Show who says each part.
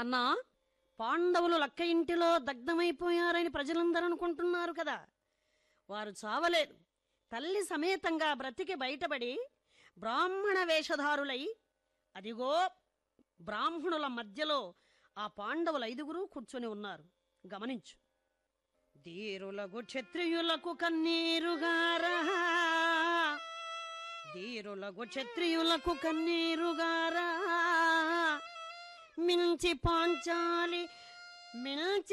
Speaker 1: అన్నా పాండవులు లక్క ఇంటిలో దగ్ధమైపోయారని ప్రజలందరూ అనుకుంటున్నారు కదా వారు చావలేదు తల్లి సమేతంగా బ్రతికి బయటపడి బ్రాహ్మణ వేషధారులై అదిగో బ్రాహ్మణుల మధ్యలో ఆ పాండవులు ఐదుగురు కూర్చొని ఉన్నారు గమనించు ధీరులకు క్షత్రియులకు కన్నీరుగారా ధీరులకు క్షత్రియులకు కన్నీరుగారా మించి పాంచాలి మించి